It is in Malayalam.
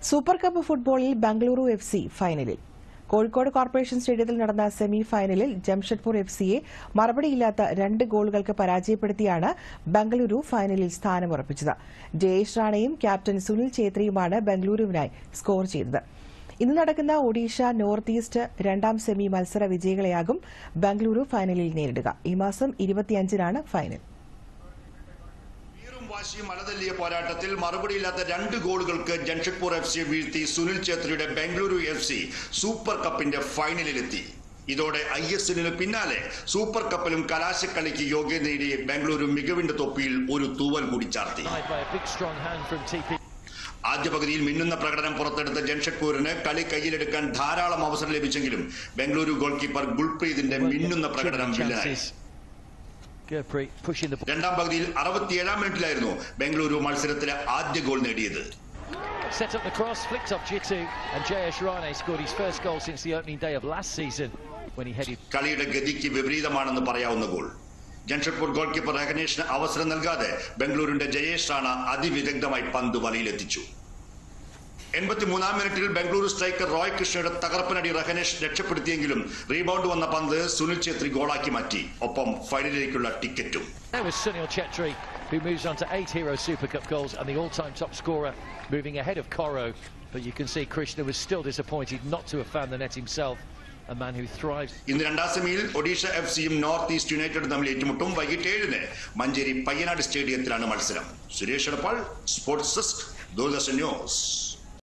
സൂപ്പർ കപ്പ് ഫുട്ബോളിൽ ബംഗളൂരു എഫ് സി ഫൈനലിൽ കോഴിക്കോട് കോർപ്പറേഷൻ സ്റ്റേഡിയത്തിൽ നടന്ന സെമി ഫൈനലിൽ ജംഷഡ്പൂർ എഫ് സിയെ മറുപടിയില്ലാത്ത രണ്ട് ഗോളുകൾക്ക് പരാജയപ്പെടുത്തിയാണ് ബംഗളൂരു ഫൈനലിൽ സ്ഥാനമുറപ്പിച്ചത് ജയേഷ് റാണയും ക്യാപ്റ്റൻ സുനിൽ ഛേത്രിയുമാണ് ബംഗളൂരുവിനായി സ്കോർ ചെയ്തത് ഇന്ന് നടക്കുന്ന ഒഡീഷ നോർത്ത് ഈസ്റ്റ് രണ്ടാം സെമി മത്സര വിജയികളെയാകും ബംഗളൂരു ഫൈനലിൽ നേരിടുക ഈ മാസം ഇരുപത്തിയഞ്ചിനാണ് ഫൈനൽ വീറും വാശിയും അലതല്ലിയ പോരാട്ടത്തിൽ മറുപടിയില്ലാത്ത രണ്ട് ഗോളുകൾക്ക് ജംഷഡ്പൂർ എഫ് സിയെ വീഴ്ത്തി സുനിൽ ഛേത്രിയുടെ ബംഗളൂരു എഫ് സി സൂപ്പർ കപ്പിന്റെ ഫൈനലിലെത്തി ഇതോടെ ഐ എസ് എല്ലിന് പിന്നാലെ സൂപ്പർ കപ്പിലും കലാശക്കളിക്ക് യോഗ്യത നേടി ബംഗളൂരു മികവിന്റെ തൊപ്പിയിൽ ഒരു തൂവൽ കൂടി ചാർത്തി Side by a big strong hand from TP. ആദ്യ പകുതിയിൽ മിന്നുന്ന പ്രകടനം പുറത്തെടുത്ത ജംഷഡ്പൂരിന് കളി കയ്യിലെടുക്കാൻ ധാരാളം അവസരം ലഭിച്ചെങ്കിലും ബംഗളൂരു ഗോൾ കീപ്പർ ഗുൽപ്രീതിന്റെ മിന്നുന്ന പ്രകടനം വില്ലനായി chances. Gurpreet pushing the ball. രണ്ടാം പകുതിയിൽ അറുപത്തിയേഴാം മിനിറ്റിലായിരുന്നു ബംഗളൂരു മത്സരത്തിലെ ആദ്യ ഗോൾ നേടിയത് Set up the cross, flicked off Jitu, and Jayesh Rane scored his first goal since the opening day of last season when he headed കളിയുടെ ഗതിക്ക് വിപരീതമാണെന്ന് പറയാവുന്ന ഗോൾ ജംഷഡ്പൂർ ഗോൾ കീപ്പർ രഹനേഷിന് അവസരം നൽകാതെ ബംഗളൂരിന്റെ ജയേഷ് റാണ അതിവിദഗ്ധമായി പന്ത് വലയിലെത്തിച്ചു എൺപത്തിമൂന്നാം മിനിറ്റിൽ ബംഗളൂരു സ്ട്രൈക്കർ റോയ് കൃഷ്ണയുടെ തകർപ്പനടി റഹനേഷ് രക്ഷപ്പെടുത്തിയെങ്കിലും റീബൗണ്ട് വന്ന പന്ത് സുനിൽ ഛേത്രി ഗോളാക്കി മാറ്റി ഒപ്പം ഫൈനലിലേക്കുള്ള ടിക്കറ്റും There was Sunil Chetri, who moves on to eight Hero Super Cup goals and the all-time top scorer, moving ahead of Coro. But you can see Krishna was still disappointed not to have found the net himself, a man who thrives. ഇന്ന് രണ്ടാം സെമിയിൽ ഒഡീഷ എഫ് സിയും നോർത്ത് ഈസ്റ്റ് യുണൈറ്റഡ് തമ്മിൽ ഏറ്റുമുട്ടും വൈകിട്ട് ഏഴിന് മഞ്ചേരി പയ്യനാട് സ്റ്റേഡിയത്തിലാണ് മത്സരം Suresh Edappal sports desk Doordarshan news